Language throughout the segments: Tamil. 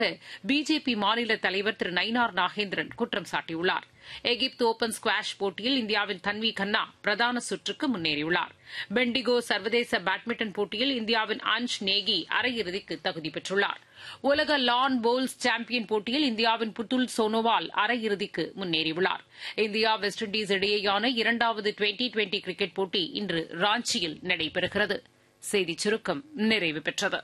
பிஜேபி மாநில தலைவர் திரு நயினார் நாகேந்திரன் குற்றம் சாட்டியுள்ளார் எகிப்து ஒபன் ஸ்குவாஷ் போட்டியில் இந்தியாவின் தன்வி கண்ணா பிரதான சுற்றுக்கு முன்னேறியுள்ளார் பெண்டிகோ சர்வதேச பேட்மிண்டன் போட்டியில் இந்தியாவின் அன்ஷ் நேகி அரையிறுதிக்கு தகுதி பெற்றுள்ளார் உலக லான் போல்ஸ் சாம்பியன் போட்டியில் இந்தியாவின் புத்துல் சோனோவால் அரையிறுதிக்கு முன்னேறியுள்ளார் இந்தியா வெஸ்ட் இண்டீஸ் இடையேயான இரண்டாவது டுவெண்டி டுவெண்டி கிரிக்கெட் போட்டி இன்று ராஞ்சியில் நடைபெறுகிறது செய்திச் சுருக்கம் நிறைவு பெற்றது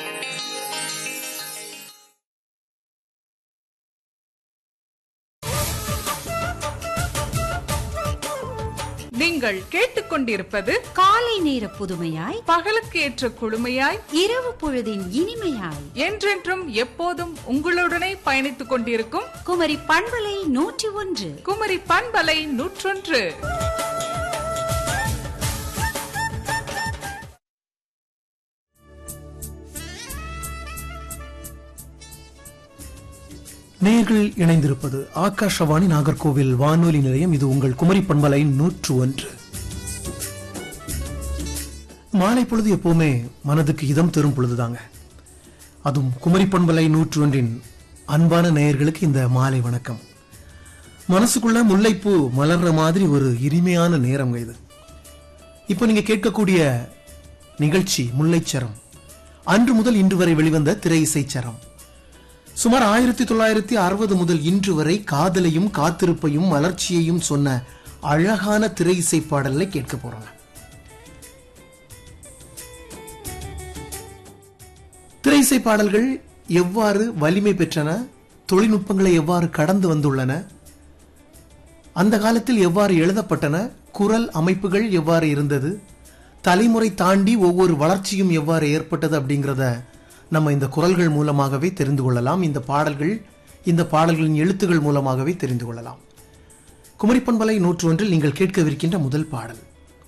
நீங்கள் கேட்டுக்கொண்டிருப்பது காலை நேர புதுமையாய் பகலுக்கு ஏற்ற குழுமையாய் இரவு பொழுதின் இனிமையாய் என்றென்றும் எப்போதும் உங்களுடனே பயணித்துக் கொண்டிருக்கும் குமரி பண்பலை நூற்றி ஒன்று குமரி பண்பலை நூற்றொன்று நேர்கள் இணைந்திருப்பது ஆகாஷவாணி நாகர்கோவில் வானொலி நிலையம் இது உங்கள் குமரி பண்பலை நூற்று ஒன்று மாலை பொழுது எப்பவுமே மனதுக்கு இதம் தரும் பொழுதுதாங்க அதுவும் குமரி பண்பலை நூற்று ஒன்றின் அன்பான நேயர்களுக்கு இந்த மாலை வணக்கம் மனசுக்குள்ள முல்லைப்பூ மலர்ற மாதிரி ஒரு இனிமையான நேரங்க இது இப்போ நீங்க கேட்கக்கூடிய நிகழ்ச்சி முல்லைச்சரம் அன்று முதல் இன்று வரை வெளிவந்த திரை இசைச்சரம் சுமார் ஆயிரத்தி தொள்ளாயிரத்தி அறுபது முதல் இன்று வரை காதலையும் காத்திருப்பையும் மலர்ச்சியையும் சொன்ன அழகான திரை இசை பாடலை கேட்க போறோங்க திரை இசை பாடல்கள் எவ்வாறு வலிமை பெற்றன தொழில்நுட்பங்களை எவ்வாறு கடந்து வந்துள்ளன அந்த காலத்தில் எவ்வாறு எழுதப்பட்டன குரல் அமைப்புகள் எவ்வாறு இருந்தது தலைமுறை தாண்டி ஒவ்வொரு வளர்ச்சியும் எவ்வாறு ஏற்பட்டது அப்படிங்கிறத நம்ம இந்த குரல்கள் மூலமாகவே தெரிந்து கொள்ளலாம் இந்த பாடல்கள் இந்த பாடல்களின் எழுத்துகள் மூலமாகவே தெரிந்து கொள்ளலாம் குமரி பண்பலை நூற்று ஒன்றில் நீங்கள் கேட்கவிருக்கின்ற முதல் பாடல்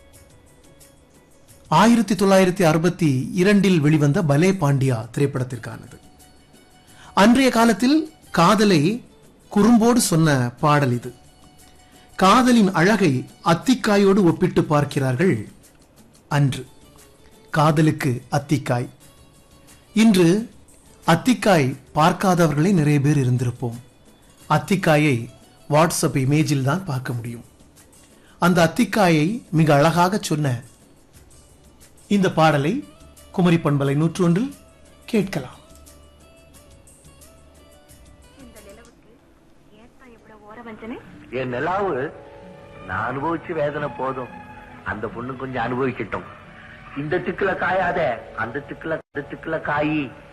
ஆயிரத்தி தொள்ளாயிரத்தி அறுபத்தி இரண்டில் வெளிவந்த பலே பாண்டியா திரைப்படத்திற்கானது அன்றைய காலத்தில் காதலை குறும்போடு சொன்ன பாடல் இது காதலின் அழகை அத்திக்காயோடு ஒப்பிட்டு பார்க்கிறார்கள் அன்று காதலுக்கு அத்திக்காய் இன்று அத்திக்காய் பார்க்காதவர்களே நிறைய பேர் இருந்திருப்போம் அத்திக்காயை வாட்ஸ்அப் இமேஜில் தான் பார்க்க முடியும் அந்த அத்திக்காயை மிக அழகாக சொன்ன இந்த பாடலை குமரி பண்பலை நூற்றொன்றில் கேட்கலாம் என் நிலாவு நான் அனுபவிச்சு வேதனை போதும் அந்த பொண்ணு கொஞ்சம் அனுபவிக்கட்டும் இந்த திக்குல காயாத அந்த திக்குல அந்த திக்குல காயி